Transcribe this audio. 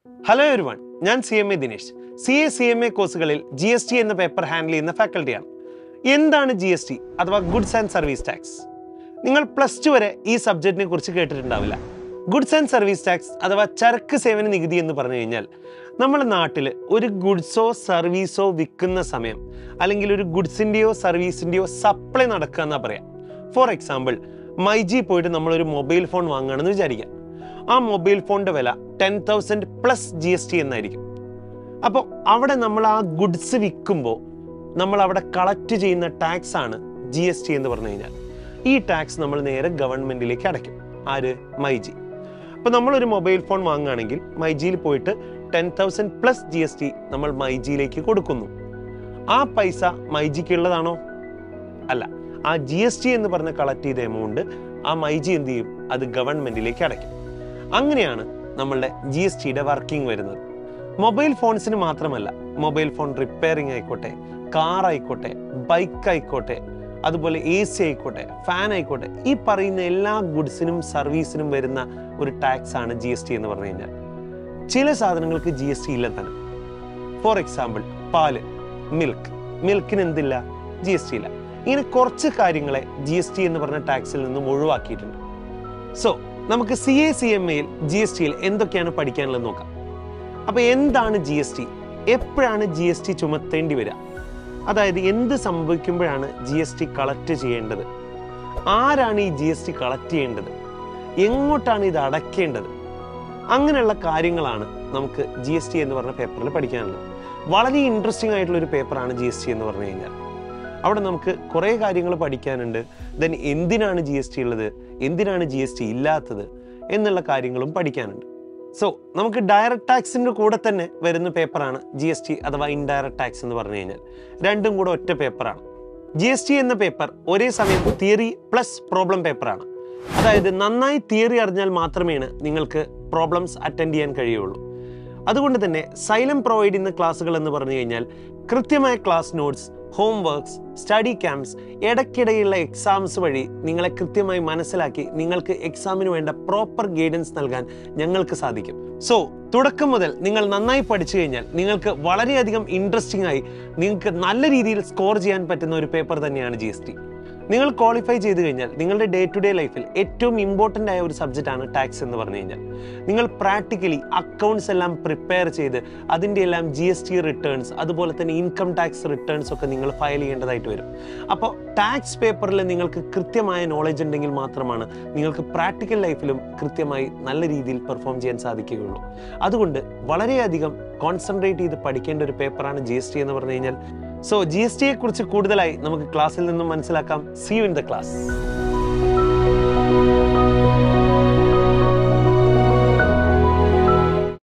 hello everyone ഞാൻ C M A Dinesh C A C M A കോഴ്സുകളിൽ G S T എന്ന paper handle ചെയ്യുന്ന ഫാക്കൽറ്റിയാണ് എന്താണ് ജി എസ് ടി അഥവാ ഗുഡ്സ് ആൻഡ് സർവീസ് ടാക്സ് നിങ്ങൾ പ്ലസ് ടു വരെ ഈ സബ്ജക്റ്റിനെ കുറിച്ച് കേട്ടിട്ടുണ്ടാവില്ല ഗുഡ്സ് ആൻഡ് സർവീസ് ടാക്സ് അഥവാ ചരക്ക് സേവന നികുതി എന്ന് പറഞ്ഞു കഴിഞ്ഞാൽ നമ്മുടെ നാട്ടിൽ ഒരു ഗുഡ്സോ സർവീസോ വിൽക്കുന്ന സമയം അല്ലെങ്കിൽ ഒരു ഗുഡ്സിൻ്റെയോ സർവീസിൻ്റെയോ സപ്ലൈ നടക്കുക എന്നാ പറയാം ഫോർ എക്സാമ്പിൾ മൈജി പോയിട്ട് നമ്മളൊരു മൊബൈൽ ഫോൺ വാങ്ങുകയാണെന്ന് വിചാരിക്കാം ആ മൊബൈൽ ഫോണിൻ്റെ വില ten thousand plus G S T എന്നായിരിക്കും അപ്പോൾ അവിടെ നമ്മൾ ആ ഗുഡ്സ് വിൽക്കുമ്പോൾ നമ്മൾ അവിടെ കളക്ട് ചെയ്യുന്ന ടാക്സ് ആണ് ജി എസ് ടി എന്ന് പറഞ്ഞു കഴിഞ്ഞാൽ ഈ ടാക്സ് നമ്മൾ നേരെ ഗവൺമെൻറ്റിലേക്ക് അടയ്ക്കും ആര് മൈജി അപ്പോൾ നമ്മളൊരു മൊബൈൽ ഫോൺ വാങ്ങുകയാണെങ്കിൽ മൈജിയിൽ പോയിട്ട് ten thousand plus G S T നമ്മൾ മൈജിയിലേക്ക് കൊടുക്കുന്നു ആ പൈസ മൈജിക്കുള്ളതാണോ അല്ല ആ ജി എസ് ടി എന്ന് പറഞ്ഞ് കളക്ട് ചെയ്ത എമൗണ്ട് ആ മൈജി എന്ത് ചെയ്യും അത് ഗവൺമെന്റിലേക്ക് അടയ്ക്കും അങ്ങനെയാണ് നമ്മളുടെ ജി എസ് ടിയുടെ വർക്കിംഗ് വരുന്നത് മൊബൈൽ ഫോൺസിന് മാത്രമല്ല മൊബൈൽ ഫോൺ റിപ്പയറിംഗ് ആയിക്കോട്ടെ കാർ ആയിക്കോട്ടെ ബൈക്ക് ആയിക്കോട്ടെ അതുപോലെ എ സി ആയിക്കോട്ടെ ഫാൻ ആയിക്കോട്ടെ ഈ പറയുന്ന എല്ലാ ഗുഡ്സിനും സർവീസിനും വരുന്ന ഒരു ടാക്സ് ആണ് ജി എസ് ടി എന്ന് പറഞ്ഞു കഴിഞ്ഞാൽ ചില സാധനങ്ങൾക്ക് ജി എസ് ടി ഇല്ല തന്നെ ഫോർ എക്സാമ്പിൾ പാല് മിൽക്ക് മിൽക്കിന് എന്തില്ല ജി എസ് ടി ഇല്ല ഇങ്ങനെ കുറച്ച് കാര്യങ്ങളെ ജി എസ് ടി എന്ന് പറഞ്ഞ ടാക്സിൽ നിന്നും ഒഴിവാക്കിയിട്ടുണ്ട് സോ നമുക്ക് സി എ സി എം എയിൽ ജി എസ് ടിയിൽ എന്തൊക്കെയാണ് പഠിക്കാനുള്ളത് നോക്കാം അപ്പോൾ എന്താണ് ജി എസ് ടി എപ്പോഴാണ് ജി എസ് ടി ചുമത്തേണ്ടി വരിക അതായത് എന്ത് സംഭവിക്കുമ്പോഴാണ് ജി എസ് ടി കളക്ട് ചെയ്യേണ്ടത് ആരാണ് ഈ ജി എസ് ടി കളക്ട് ചെയ്യേണ്ടത് എങ്ങോട്ടാണ് ഇത് അടയ്ക്കേണ്ടത് അങ്ങനെയുള്ള കാര്യങ്ങളാണ് നമുക്ക് ജി എസ് ടി എന്ന് പറഞ്ഞ പേപ്പറിൽ പഠിക്കാനുള്ളത് വളരെ ഇൻട്രസ്റ്റിംഗ് ആയിട്ടുള്ള ഒരു പേപ്പറാണ് ജി എസ് ടി എന്ന് പറഞ്ഞു കഴിഞ്ഞാൽ അവിടെ നമുക്ക് കുറേ കാര്യങ്ങൾ പഠിക്കാനുണ്ട് ദെൻ എന്തിനാണ് ജി എസ് ടി ഉള്ളത് എന്തിനാണ് ജി എസ് ടി ഇല്ലാത്തത് എന്നുള്ള കാര്യങ്ങളും പഠിക്കാനുണ്ട് സോ നമുക്ക് ഡയറക്റ്റ് ടാക്സിൻ്റെ കൂടെ തന്നെ വരുന്ന പേപ്പറാണ് ജി എസ് ടി അഥവാ ഇൻഡയറക്റ്റ് ടാക്സ് എന്ന് പറഞ്ഞു കഴിഞ്ഞാൽ രണ്ടും കൂടെ ഒറ്റ പേപ്പറാണ് ജി എസ് ടി എന്ന പേപ്പർ ഒരേ സമയം തിയറി പ്ലസ് പ്രോബ്ലം പേപ്പറാണ് അതായത് നന്നായി തിയറി അറിഞ്ഞാൽ മാത്രമേ നിങ്ങൾക്ക് പ്രോബ്ലംസ് അറ്റൻഡ് ചെയ്യാൻ കഴിയുള്ളൂ അതുകൊണ്ട് തന്നെ സൈലം പ്രൊവൈഡ് ചെയ്യുന്ന ക്ലാസ്സുകൾ എന്ന് പറഞ്ഞു കഴിഞ്ഞാൽ കൃത്യമായ class notes home works study camps ഇടയ്ക്കിടെയുള്ള എക്സാംസ് വഴി നിങ്ങളെ കൃത്യമായി മനസ്സിലാക്കി നിങ്ങൾക്ക് എക്സാമിന് വേണ്ട പ്രോപ്പർ ഗൈഡൻസ് നൽകാൻ ഞങ്ങൾക്ക് സാധിക്കും സോ തുടക്കം മുതൽ നിങ്ങൾ നന്നായി പഠിച്ചു കഴിഞ്ഞാൽ നിങ്ങൾക്ക് വളരെയധികം ഇൻട്രസ്റ്റിംഗ് ആയി നിങ്ങൾക്ക് നല്ല രീതിയിൽ സ്കോർ ചെയ്യാൻ പറ്റുന്ന ഒരു പേപ്പർ തന്നെയാണ് ജി എസ് ടി നിങ്ങൾ ക്വാളിഫൈ ചെയ്ത് കഴിഞ്ഞാൽ നിങ്ങളുടെ ഡേ ടു ഡേ ലൈഫിൽ ഏറ്റവും ഇമ്പോർട്ടൻ്റ് ആയ ഒരു സബ്ജക്റ്റ് ആണ് ടാക്സ് എന്ന് പറഞ്ഞു കഴിഞ്ഞാൽ നിങ്ങൾ പ്രാക്ടിക്കലി അക്കൗണ്ട്സ് എല്ലാം പ്രിപ്പയർ ചെയ്ത് അതിൻ്റെ എല്ലാം ജി എസ് ടി റിട്ടേൺസ് അതുപോലെ തന്നെ ഇൻകം ടാക്സ് റിട്ടേൺസ് ഒക്കെ നിങ്ങൾ ഫയൽ ചെയ്യേണ്ടതായിട്ട് വരും അപ്പോൾ ടാക്സ് പേപ്പറിൽ നിങ്ങൾക്ക് കൃത്യമായ നോളജ് ഉണ്ടെങ്കിൽ മാത്രമാണ് നിങ്ങൾക്ക് പ്രാക്ടിക്കൽ ലൈഫിലും കൃത്യമായി നല്ല രീതിയിൽ പെർഫോം ചെയ്യാൻ സാധിക്കുകയുള്ളൂ അതുകൊണ്ട് വളരെയധികം കോൺസെൻട്രേറ്റ് ചെയ്ത് പഠിക്കേണ്ട ഒരു പേപ്പറാണ് ജി എസ് ടി എന്ന് പറഞ്ഞു കഴിഞ്ഞാൽ സോ ജി എസ് ടിയെ കുറിച്ച് കൂടുതലായി നമുക്ക് ക്ലാസ്സിൽ നിന്നും മനസ്സിലാക്കാം see you in the class